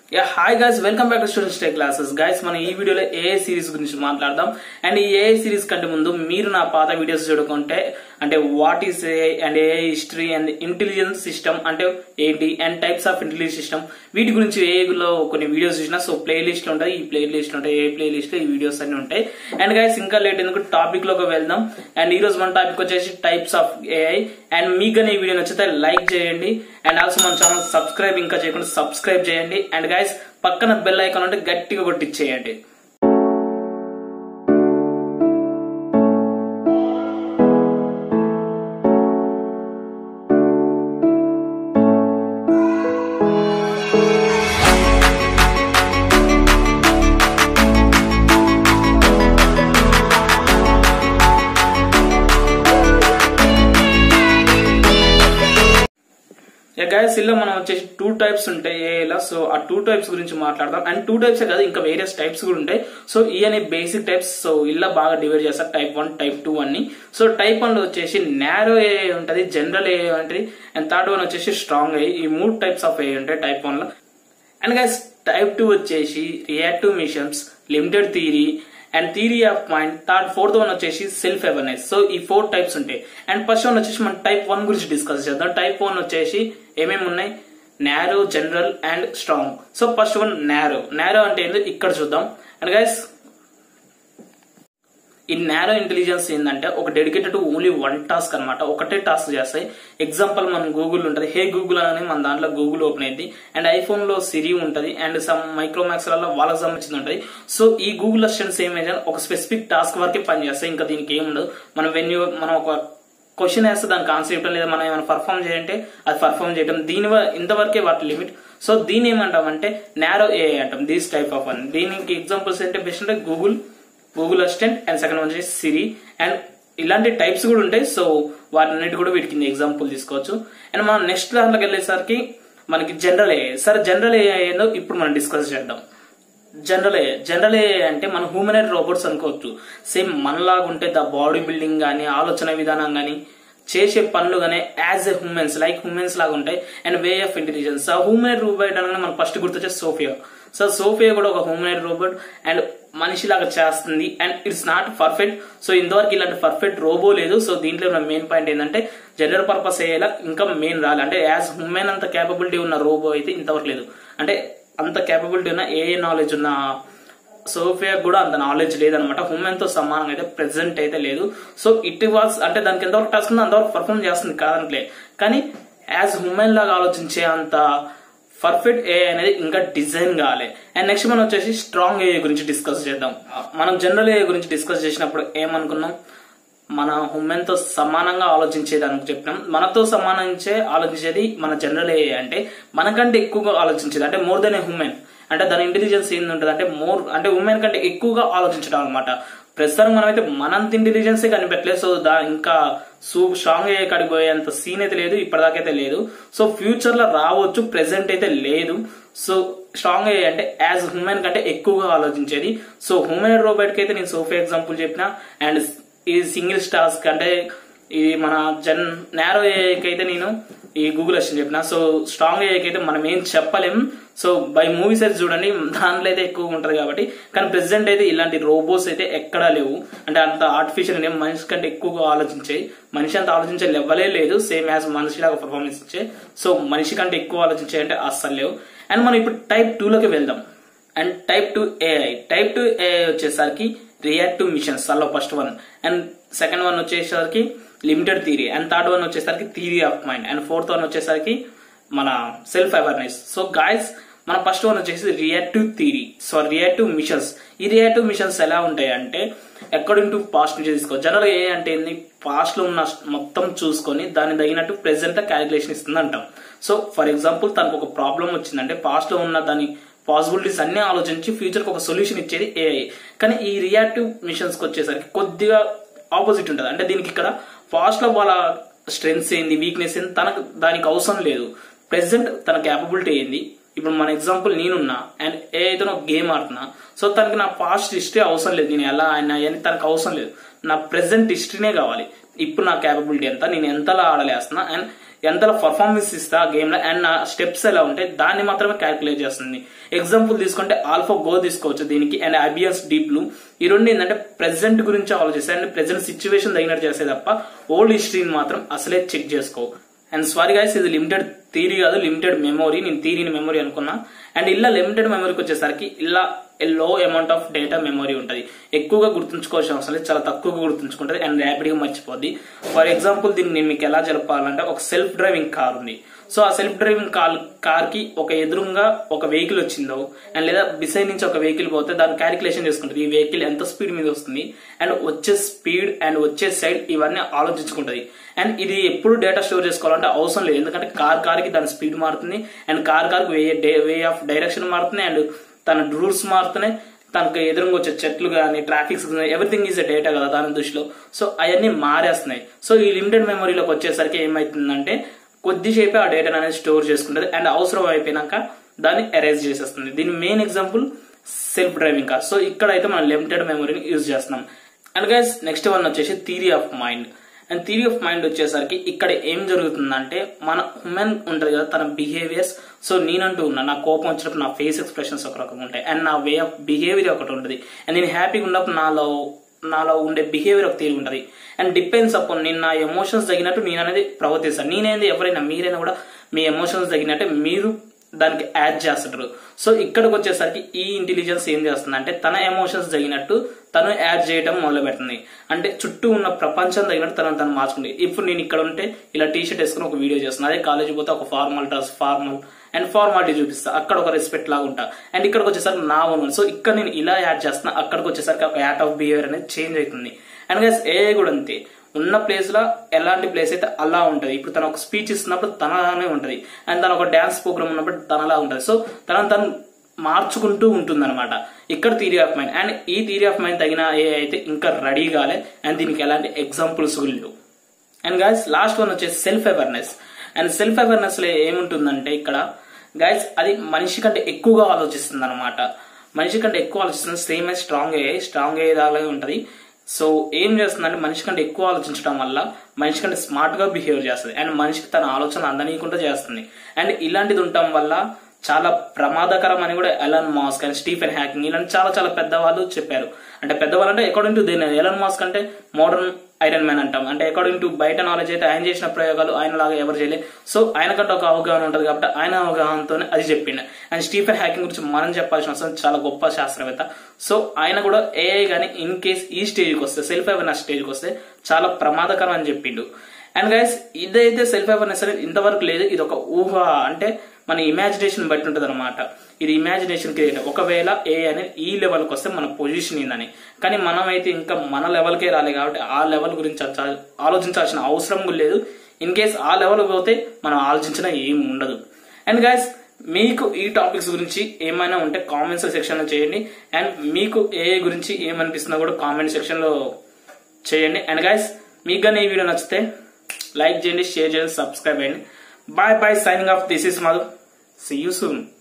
yeah hi guys welcome back to student stay classes guys మనం ఈ వీడియోలో ఏఏ సిరీస్ గురించి మాట్లాడదాం అండ్ ఈ ఏఏ సిరీస్ కంటే ముందు మీరు నా పాత వీడియోస్ చూడకుంటే అంటే what is AI and AI history and intelligence system అంటే ఏంటి and types of intelligence system వీటి గురించి ఏఐలో కొన్ని వీడియోస్ చూసినా సో ప్లే లిస్ట్ ఉంటాయి ఈ ప్లే లిస్ట్ ఉంటాయి ఏ ప్లే లిస్ట్ ఈ వీడియోస్ అన్ని ఉంటాయి అండ్ గైస్ ఇంకా లేట్ ఎందుకు టాపిక్ లోకి వెళ్దాం అండ్ ఈ రోజు మన టాపిక్ వచ్చేసి టైప్స్ ఆఫ్ ఏఐ అండ్ మీకు కానీ ఈ వీడియో నచ్చితే లైక్ చేయండి అండ్ ఆల్సో మన ఛానల్ సబ్స్క్రైబ్ ఇంకా చేయకుండా సబ్స్క్రైబ్ చేయండి అండ్ గైస్ పక్కన బెల్ ఐకాన్ ఉంటే గట్టిగా కొట్టిచ్చేయండి గైస్ ఇలా మనం వచ్చేసి టూ టైప్స్ ఉంటాయి ఏఐలా సో ఆ టూ టైప్స్ గురించి మాట్లాడదాం అండ్ టూ టైప్స్ కాదు ఇంకా వేరియస్ టైప్స్ కూడా ఉంటాయి సో ఈ అనే బేసిక్ టైప్స్ సో ఇలా బాగా డివైడ్ చేస్తారు టైప్ వన్ టైప్ టూ అని సో టైప్ వన్ లో వచ్చేసి నేరో ఏ ఉంటది జనరల్ ఏ ఉంటుంది అండ్ థర్డ్ వన్ వచ్చేసి స్ట్రాంగ్ ఏ ఈ మూడు టైప్స్ ఆఫ్ ఏ ఉంటాయి టైప్ వన్ లో అండ్ గైస్ టైప్ టూ వచ్చేసి reactive machines limited theory and theory of mind third fourth one వచ్చేసి సెల్ఫ్ అవేర్నెస్ సో ఈ ఫోర్ టైప్స్ ఉంటాయి అండ్ ఫస్ట్ వన్ వచ్చేసి మనం టైప్ వన్ గురించి డిస్కస్ చేద్దాం టైప్ వన్ వచ్చేసి ఏమేమి ఉన్నాయి narrow general and strong so first one narrow narrow అంటే ఏందో ఇక్కడ చూద్దాం అండ్ గైస్ ఈ నేరో ఇంటెలిజెన్స్ ఏంటంటే ఒక డెడికేటెడ్ ఓన్లీ వన్ టాస్క్ అనమాట ఒకటే టాస్క్ చేస్తాయి ఎగ్జాంపుల్ మన గూగుల్ ఉంటుంది హే గూగుల్ అని మన దాంట్లో గూగుల్ ఓపెన్ అయింది అండ్ ఐఫోన్ లో సిరి ఉంటుంది అండ్ సమ్ మైక్రోమాక్స్ వల్ల వాళ్ళకి సంబంధించింది ఉంటుంది సో ఈ గూగుల్ అసిస్టెంట్స్ ఏమైనా ఒక స్పెసిఫిక్ టాస్క్ వరకే పనిచేస్తాయి ఇంకా దీనికి ఏముండదు మనం వెన్యూ మనం ఒక క్వశ్చన్ వేస్తే దానికి ఆన్సర్ ఇవ్వడం లేదా మనం ఏమైనా పర్ఫామ్ చేయంటే అది పర్ఫామ్ చేయడం దీని ఇంతవరకే వాటి లిమిట్ సో దీని ఏమంటామంటే నేరో ఏ అంటాం దీస్ టైప్ ఆఫ్ అని దీనికి ఎగ్జాంపుల్స్ అంటే బెస్ట్ అంటే Google Google assistant and second one వచ్చేసి సిరి అండ్ ఇలాంటి టైప్స్ కూడా ఉంటాయి సో వాటిన్నిటి కూడా వీటి కింద ఎగ్జాంపుల్ తీసుకోవచ్చు అండ్ మనం నెక్స్ట్ దాంట్లోకి వెళ్ళేసరికి మనకి జనరల్ ఏ సరే జనరల్ ఏ ఏందో ఇప్పుడు మనం డిస్కస్ చేద్దాం జనరల్ ఏ జనరల్ ఏ అంటే మన హ్యూమనైడ్ రోబోట్స్ అనుకోవచ్చు సేమ్ మనలాగా ఉంటే ద బాడీ బిల్డింగ్ కానీ ఆలోచన విధానం కానీ చేసే పనులు కానీ as a humans like humans లాగా ఉంటాయి అండ్ వే ఆఫ్ ఇంటెలిజెన్స్ ఆ హ్యూమనైడ్ రోబోట్ అనగానే మనకు ఫస్ట్ గుర్తొచ్చే సోఫియా సో సోఫియా కూడా ఒక హ్యూమనైడ్ రోబోట్ అండ్ మనిషిలాగా చేస్తుంది and it's not perfect so ఇంతవరకు ఇలాంటి పర్ఫెక్ట్ రోబో లేదు సో దీంట్లో ఉన్న మెయిన్ పాయింట్ ఏంటంటే జనరల్ పర్పస్ అయ్యేలా ఇంకా మెయిన్ రాలి అంటే యాజ్ హ్యూమెన్ అంత క్యాపబిలిటీ ఉన్న రోబో అయితే ఇంతవరకు లేదు అంటే అంత క్యాపబిలిటీ ఉన్న ఏ నాలెడ్జ్ ఉన్న సోఫియా కూడా అంత నాలెడ్జ్ లేదనమాట హ్యూమెన్ తో సమానంగా అయితే ప్రెసెంట్ అయితే లేదు సో ఇట్ వాస్ అంటే దానికి ఎంతవరకు టాస్క్ ఉందో అంతవరకు పర్ఫామ్ చేస్తుంది కాదనట్లే కానీ యాజ్ హ్యూమెన్ లాగా ఆలోచించే అంత పర్ఫెక్ట్ ఏ అనేది ఇంకా డిజైన్ కావాలి అండ్ నెక్స్ట్ మనం వచ్చేసి స్ట్రాంగ్ ఏ గురించి డిస్కస్ చేద్దాం మనం జనరల్ ఏ గురించి డిస్కస్ చేసినప్పుడు ఏమనుకున్నాం మన హ్యూమెన్ తో సమానంగా ఆలోచించేది అనుకు చెప్పినాం మనతో సమానించే ఆలోచించేది మన జనరల్ ఏ అంటే మనకంటే ఎక్కువగా ఆలోచించేది అంటే మోర్ దెన్ ఏ హ్యూమెన్ అంటే దాని ఇంటెలిజెన్స్ ఏంది ఉంటుంది అంటే మోర్ అంటే ఉమెన్ కంటే ఎక్కువగా ఆలోచించడం అనమాట ప్రస్తుతం మనమైతే మనంత ఇంటెలిజెన్సే కనిపెట్టలేదు సో దా ఇంకా సూ స్ట్రాంగ్ అయ్యే కాడికి పోయేంత సీన్ అయితే లేదు ఇప్పటిదాకైతే లేదు సో ఫ్యూచర్ లో రావచ్చు ప్రెసెంట్ అయితే లేదు సో స్ట్రాంగ్ అయ్యే అంటే యాజ్ హ్యూమెన్ కంటే ఎక్కువగా ఆలోచించేది సో హ్యూమన్ రోబోట్ కి అయితే నేను సోఫీ ఎగ్జాంపుల్ చెప్పిన అండ్ ఇది సింగిల్ టాస్క్ అంటే ఇది మన జన్ నేరో ఏకి అయితే నేను ఈ గూగుల్ అసిస్టెంట్ చెప్పిన సో స్ట్రాంగ్ ఏకి అయితే మనం ఏం చెప్పలేం సో బై మూవీస్ అయితే చూడండి దాంట్లో అయితే ఎక్కువ ఉంటది కాబట్టి కానీ ప్రెసెంట్ అయితే ఇలాంటి రోబోస్ అయితే ఎక్కడా లేవు అంటే అంత ఆర్టిఫిషియల్ ఏం మనిషి కంటే ఎక్కువగా ఆలోచించాయి మనిషి అంత ఆలోచించే లెవలే లేదు సేమ్ యాజ్ మనిషిలాగా పర్ఫార్మెన్స్ ఇచ్చే సో మనిషి కంటే ఎక్కువ ఆలోచించే అంటే అస్సలు లేవు అండ్ మనం ఇప్పుడు టైప్ టూ లోకి వెళ్దాం and type two AI type two AI వచ్చేసరికి రియాక్టివ్ మిషన్స్ అలా first one and second one వచ్చేసరికి limited theory and third one వచ్చేసరికి theory of mind and fourth one వచ్చేసరికి మన సెల్ఫ్ అవేర్నెస్ సో గాయస్ మన first one వచ్చేసి reactive theory so reactive machines ఈ reactive machines ఎలా ఉంటాయి అంటే అకార్డింగ్ టు పాస్ట్ నుంచి తీసుకో జనరల్ ఏ అంటే ఏంది పాస్ట్ లో ఉన్న మొత్తం చూసుకొని దాని తగినట్టు ప్రెసెంట్ క్యాలిక్యులేషన్ ఇస్తుంది అంటాం సో ఫర్ ఎగ్జాంపుల్ తనకు ఒక ప్రాబ్లం వచ్చిందంటే పాస్ట్ లో ఉన్న దాని పాసిబిలిటీస్ అన్ని ఆలోచించి ఫ్యూచర్ కి ఒక సొల్యూషన్ ఇచ్చేది ఏఐ కానీ ఈ రియాక్టివ్ మిషన్స్ కి వచ్చేసరికి కొద్దిగా ఆపోజిట్ ఉంటుంది అంటే దీనికి ఇక్కడ పాస్ట్ లో వాళ్ళ స్ట్రెంగ్స్ ఏంది వీక్నెస్ ఏంది తనకు దానికి అవసరం లేదు ప్రెసెంట్ తన క్యాపబిలిటీ ఏంది ఇప్పుడు మన ఎగ్జాంపుల్ నేనున్నా అండ్ ఏదైతే ఒక గేమ్ ఆడుతున్నా సో తనకి నా పాస్ట్ హిస్టరీ అవసరం లేదు నేను ఎలా ఆయన అని తనకు అవసరం లేదు నా ప్రెసెంట్ హిస్టరీనే కావాలి ఇప్పుడు నా క్యాపబిలిటీ ఎంత నేను ఎంతలా ఆడలేస్తున్నా అండ్ ఎంతలో పర్ఫార్మెన్స్ ఇస్తా ఆ గేమ్ లో అండ్ నా స్టెప్స్ ఎలా ఉంటాయి దాన్ని మాత్రమే క్యాల్కులేట్ చేస్తుంది ఎగ్జాంపుల్ తీసుకుంటే ఆల్ఫా గో తీసుకోవచ్చు దీనికి అండ్ అబియన్స్ డీప్ బ్లూ ఈ రెండు ఏంటంటే ప్రెసెంట్ గురించి ఆలోచిస్తాయి అండ్ ప్రెసెంట్ సిచ్యువేషన్ తగినట్టు చేసే తప్ప ఓల్డ్ హిస్టరీని మాత్రం అసలే చెక్ చేసుకో అండ్ సారీ గైస్ ఇది లిమిటెడ్ థీరీ కాదు లిమిటెడ్ మెమొరీ నేను థీరీని మెమొరీ అనుకున్నా అండ్ ఇలా లిమిటెడ్ మెమొరీకి వచ్చేసరికి ఇలా లో అమౌంట్ ఆఫ్ డేటా మెమొరీ ఉంటుంది ఎక్కువగా గుర్తుంచుకోవాల్సిన అవసరం లేదు చాలా తక్కువగా గుర్తుంచుకుంటుంది అండ్ ర్యాపిడ్గా మర్చిపోద్ది ఫర్ ఎగ్జాంపుల్ దీన్ని నేను మీకు ఎలా జరపాలంటే ఒక సెల్ఫ్ డ్రైవింగ్ కార్ ఉంది సో ఆ సెల్ఫ్ డ్రైవింగ్ కార్ కార్ కి ఒక ఎదురుగా ఒక వెహికల్ వచ్చిందో అండ్ లేదా బిసైడ్ నుంచి ఒక వెహికల్ పోతే దాన్ని క్యాలిక్యులేషన్ చేసుకుంటుంది ఈ వెహికల్ ఎంత స్పీడ్ మీద వస్తుంది అండ్ వచ్చే స్పీడ్ అండ్ వచ్చే సైడ్ ఇవన్నీ ఆలోచించుకుంటది అండ్ ఇది ఎప్పుడు డేటా స్టోర్ చేసుకోవాలంటే అవసరం లేదు ఎందుకంటే కార్ కార్ కి దాని స్పీడ్ మారుతుంది అండ్ కార్ కార్ కి వే వే ఆఫ్ డైరెక్షన్ మారుతుంది అండ్ తన రూల్స్ మారుతున్నాయి తనకు ఎదురుగా వచ్చే చెట్లు కానీ ట్రాఫిక్స్ ఎవ్రీథింగ్ ఈజ్ డేటా కదా దాని దృష్టిలో సో అవన్నీ మారేస్తున్నాయి సో ఈ లిమిటెడ్ మెమరీలోకి వచ్చేసరికి ఏమైతుందంటే కొద్దిసేపే ఆ డేటాను అనేది స్టోర్ చేసుకుంటుంది అండ్ అవసరం అయిపోయినాక దాన్ని ఎరేజ్ చేసేస్తుంది దీని main example self driving car so ఇక్కడ అయితే మనం లిమిటెడ్ మెమరీని యూజ్ చేస్తున్నాం అండ్ గైస్ నెక్స్ట్ వన్ వచ్చేసి theory of mind and theory of mind వచ్చేసరికి ఇక్కడ ఏం జరుగుతుందంటే మన హ్యూమన్ ఉంటుంది కదా తన బిహేవియర్స్ సో నేనంటూ ఉన్నా నా కోపం వచ్చినప్పుడు నా ఫేస్ ఎక్స్ప్రెషన్స్ ఒక రకంగా ఉంటాయి అండ్ నా వే ఆఫ్ బిహేవియర్ ఒకటి ఉంటుంది అండ్ నేను హ్యాపీగా ఉన్నప్పుడు నాలో నాలో ఉండే బిహేవియర్ ఒక తీరు ఉంటుంది అండ్ డిపెండ్స్ అప్పుడు నేను నా ఎమోషన్స్ తగినట్టు నేను అనేది ప్రవర్తిస్తాను నేనేది ఎవరైనా మీరైనా కూడా మీ ఎమోషన్స్ తగినట్టే మీరు దానికి యాడ్ చేస్తుంటారు సో ఇక్కడికి వచ్చేసరికి ఈ ఇంటెలిజెన్స్ ఏం చేస్తుంది అంటే తన ఎమోషన్స్ తగినట్టు తను యాడ్ చేయడం మొదలు పెడుతుంది అంటే చుట్టూ ఉన్న ప్రపంచం తగినట్టు తనను తను మార్చుకుంది ఇప్పుడు నేను ఇక్కడ ఉంటే ఇలా టీ షర్ట్ వేసుకుని ఒక వీడియో చేస్తున్నాను అదే కాలేజీ పోతే ఒక formal dress formal and formality చూపిస్తా అక్కడ ఒక రెస్పెక్ట్ లాగా ఉంటా అండ్ ఇక్కడికి వచ్చేసరికి నా ఓన్ సో ఇక్కడ నేను ఇలా యాడ్ చేస్తున్నా అక్కడికి వచ్చేసరికి ఒక యాట్ ఆఫ్ బిహేవియర్ అనేది చేంజ్ అవుతుంది అండ్ గైస్ ఏ కూడా అంతే ఉన్న ప్లేస్ లో ఎలాంటి ప్లేస్ అయితే అలా ఉంటది ఇప్పుడు తన ఒక స్పీచ్ ఇస్తున్నప్పుడు తనలానే ఉంటది అండ్ తన ఒక డాన్స్ ప్రోగ్రామ్ ఉన్నప్పుడు తనలా ఉంటది సో తనను తను మార్చుకుంటూ ఉంటుంది అనమాట ఇక్కడ థియరీ ఆఫ్ మైండ్ అండ్ ఈ థియరీ ఆఫ్ మైండ్ తగిన ఏ అయితే ఇంకా రెడీ కాలే అండ్ దీనికి ఎలాంటి ఎగ్జాంపుల్స్ లేవు అండ్ గాయస్ లాస్ట్ వన్ వచ్చేసి self awareness and self awareness లో ఏముంటుందంటే ఇక్కడ గైస్ అది మనిషి కంటే ఎక్కువగా ఆలోచిస్తుంది అనమాట మనిషి కంటే ఎక్కువ ఆలోచిస్తుంది సేమ్ అయితే స్ట్రాంగ్ అయ్యాయి స్ట్రాంగ్ అయ్యేదాలాగే ఉంటది సో ఏం చేస్తుందంటే మనిషి కంటే ఎక్కువ ఆలోచించడం వల్ల మనిషి కంటే స్మార్ట్ గా బిహేవ్ చేస్తుంది అండ్ మనిషికి తన ఆలోచన అందనీయకుండా చేస్తుంది అండ్ ఇలాంటిది ఉండటం వల్ల చాలా ప్రమాదకరం అని కూడా Elon Musk and Stephen Hawking ఇలాంటి చాలా చాలా పెద్దవాళ్ళు చెప్పారు అంటే పెద్దవాళ్ళు అంటే అకార్డింగ్ టు దేని ఎలన్ మాస్క్ అంటే మోడర్న్ ఐరన్ మ్యాన్ అంటాం అంటే అకార్డింగ్ టు బయట నాలెడ్జ్ అయితే ఆయన చేసిన ప్రయోగాలు ఆయన లాగా ఎవరు చేయలేదు సో ఆయనకంటే ఒక అవగాహన ఉంటుంది కాబట్టి ఆయన అవగాహనతోనే అది చెప్పిండు అండ్ స్టీఫెన్ హ్యాకింగ్ గురించి మనం చెప్పాల్సిన అవసరం చాలా గొప్ప శాస్త్రవేత్త సో ఆయన కూడా ఏఐ కానీ ఇన్ కేస్ ఈ స్టేజ్కి వస్తే సెల్ఫ్ అవేర్నెస్ స్టేజ్కి వస్తే చాలా ప్రమాదకరం అని చెప్పిండు అండ్ గైస్ ఇదైతే సెల్ఫ్ అవేర్నెస్ అనేది ఇంతవరకు లేదు ఇది ఒక ఊహ అంటే మన ఇమాజినేషన్ బట్టి ఉంటుంది అనమాట ఇది ఇమాజినేషన్ క్రియేట్ ఒకవేళ ఏ అనేది ఈ లెవెల్కి వస్తే మన పొజిషన్ ఏందని కానీ మనం అయితే ఇంకా మన లెవెల్కే రాలేదు కాబట్టి ఆ లెవెల్ గురించి చ- ఆలోచించాల్సిన అవసరం కూడా లేదు ఇన్ కేస్ ఆ లెవెల్ పోతే మనం ఆలోచించిన ఏం ఉండదు అండ్ గైస్ మీకు ఈ టాపిక్స్ గురించి ఏమైనా ఉంటే కామెంట్స్ సెక్షన్ లో చేయండి అండ్ మీకు ఏ గురించి ఏమనిపిస్తుందో కూడా కామెంట్ సెక్షన్ లో చేయండి అండ్ గైస్ మీకు కానీ ఈ వీడియో నచ్చితే లైక్ చేయండి షేర్ చేయండి సబ్స్క్రైబ్ చేయండి bye bye signing off this is Madhu see you soon